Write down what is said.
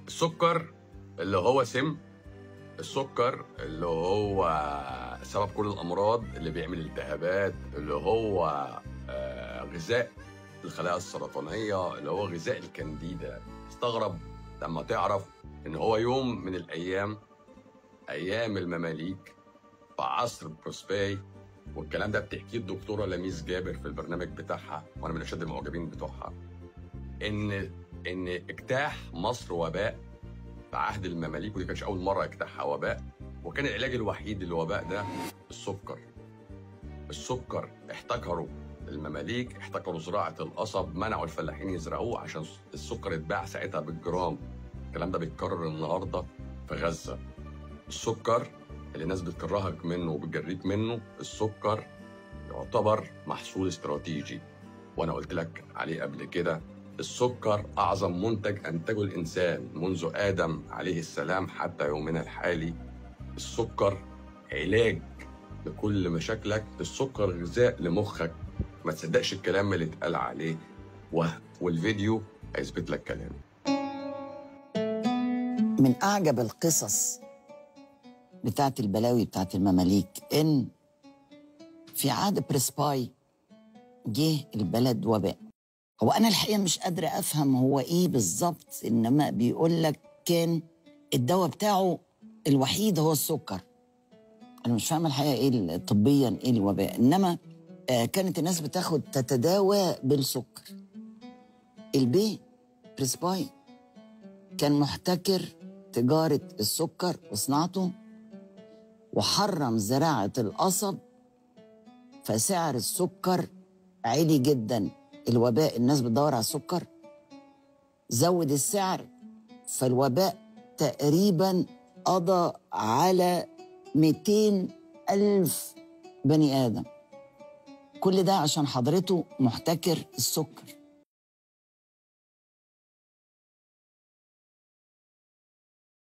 السكر اللي هو سم السكر اللي هو سبب كل الامراض اللي بيعمل التهابات اللي هو آه، غذاء الخلايا السرطانيه اللي هو غذاء الكانديدا استغرب لما تعرف ان هو يوم من الايام ايام المماليك في عصر بروسباي والكلام ده بتحكيه الدكتوره لميس جابر في البرنامج بتاعها وانا من اشد المعجبين بتوعها ان ان اجتاح مصر وباء في عهد المماليك ودي كانتش اول مره يجتاحها وباء وكان العلاج الوحيد للوباء ده السكر السكر احتكروا المماليك احتكروا زراعه القصب منعوا الفلاحين يزرعوه عشان السكر اتباع ساعتها بالجرام الكلام ده بيتكرر النهارده في غزه السكر اللي الناس بتكرهك منه وبتجريك منه السكر يعتبر محصول استراتيجي وانا قلت لك عليه قبل كده السكر اعظم منتج انتجه الانسان منذ ادم عليه السلام حتى يومنا الحالي السكر علاج لكل مشاكلك السكر غذاء لمخك ما تصدقش الكلام اللي اتقال عليه و... والفيديو هيثبت لك كلامي من أعجب القصص بتاعت البلاوي بتاعت المماليك إن في عهد بريسباي جه البلد وباء هو أنا الحقيقة مش قادرة أفهم هو إيه بالظبط إنما بيقول لك كان الدواء بتاعه الوحيد هو السكر أنا مش فاهمة الحقيقة إيه طبيا إيه الوباء إنما آه كانت الناس بتاخد تتداوى بالسكر البي بريسباي كان محتكر تجارة السكر وصناعته وحرم زراعة القصب فسعر السكر عالي جدا الوباء الناس بتدور على السكر زود السعر فالوباء تقريبا قضى على 200 ألف بني آدم كل ده عشان حضرته محتكر السكر